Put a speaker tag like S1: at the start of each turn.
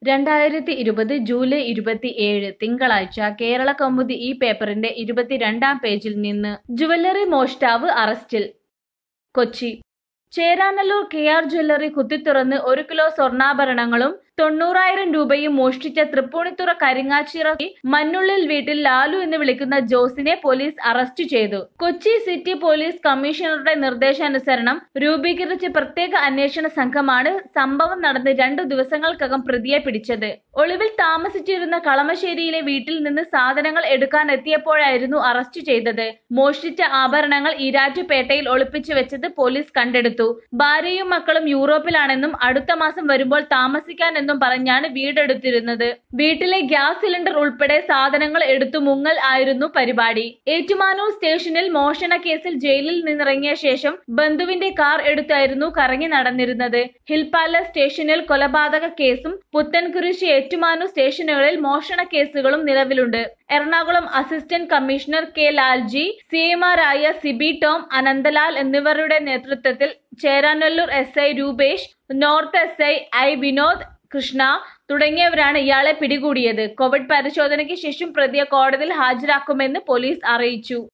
S1: രണ്ടായിരത്തി ഇരുപത് ജൂലൈ ഇരുപത്തിയേഴ് തിങ്കളാഴ്ച കേരള കൗമുദി ഈ പേപ്പറിന്റെ ഇരുപത്തിരണ്ടാം പേജിൽ നിന്ന് ജുവല്ലറി മോഷ്ടാവ് അറസ്റ്റിൽ Kochi Cheranallur K R jewellery കുത്തിത്തുറന്ന് ഒരു കിലോ സ്വർണ്ണാഭരണങ്ങളും തൊണ്ണൂറായിരം രൂപയും മോഷ്ടിച്ച തൃപ്പൂണിത്തുറ കരിങ്ങാച്ചിറ മണ്ണുള്ളിൽ വീട്ടിൽ ലാലു എന്ന് വിളിക്കുന്ന ജോസിനെ പോലീസ് അറസ്റ്റ് ചെയ്തു കൊച്ചി സിറ്റി പോലീസ് കമ്മീഷണറുടെ നിർദ്ദേശാനുസരണം രൂപീകരിച്ച പ്രത്യേക അന്വേഷണ സംഘമാണ് സംഭവം നടന്ന് രണ്ടു ദിവസങ്ങൾക്കകം പ്രതിയെ പിടിച്ചത് ഒളിവിൽ താമസിച്ചിരുന്ന കളമശ്ശേരിയിലെ വീട്ടിൽ നിന്ന് സാധനങ്ങൾ എടുക്കാൻ എത്തിയപ്പോഴായിരുന്നു അറസ്റ്റ് ചെയ്തത് മോഷ്ടിച്ച ആഭരണങ്ങൾ ഈരാറ്റുപേട്ടയിൽ ഒളിപ്പിച്ചു വെച്ചത് പോലീസ് കണ്ടെടുത്തു ഭാര്യയും മക്കളും യൂറോപ്പിലാണെന്നും അടുത്ത മാസം വരുമ്പോൾ താമസിക്കാനെന്നും പറഞ്ഞാണ് വീടെടുത്തിരുന്നത് വീട്ടിലെ ഗ്യാസ് സിലിണ്ടർ ഉൾപ്പെടെ സാധനങ്ങൾ എടുത്തു മുങ്ങൽ ആയിരുന്നു പരിപാടി ഏറ്റുമാനൂർ സ്റ്റേഷനിൽ മോഷണ കേസിൽ ജയിലിൽ നിന്നിറങ്ങിയ ശേഷം ബന്ധുവിന്റെ കാർ എടുത്തായിരുന്നു കറങ്ങി നടന്നിരുന്നത് ഹിൽ പാലസ് സ്റ്റേഷനിൽ കൊലപാതക കേസും പുത്തൻകുരിശ് ഏറ്റുമാനൂർ സ്റ്റേഷനുകളിൽ മോഷണ കേസുകളും നിലവിലുണ്ട് Ernakulam assistant commissioner K Lalji സിഎമാരായ സിബി ടോം അനന്തലാൽ എന്നിവരുടെ നേതൃത്വത്തിൽ Cheranallur S I Rupesh north S I I Vinod Krishna തുടങ്ങിയവരാണ് ഇയാളെ പിടികൂടിയത് കോവിഡ് പരിശോധനയ്ക്ക് ശേഷം പ്രതിയെ കോടതിയിൽ ഹാജരാക്കുമെന്ന് പോലീസ് അറിയിച്ചു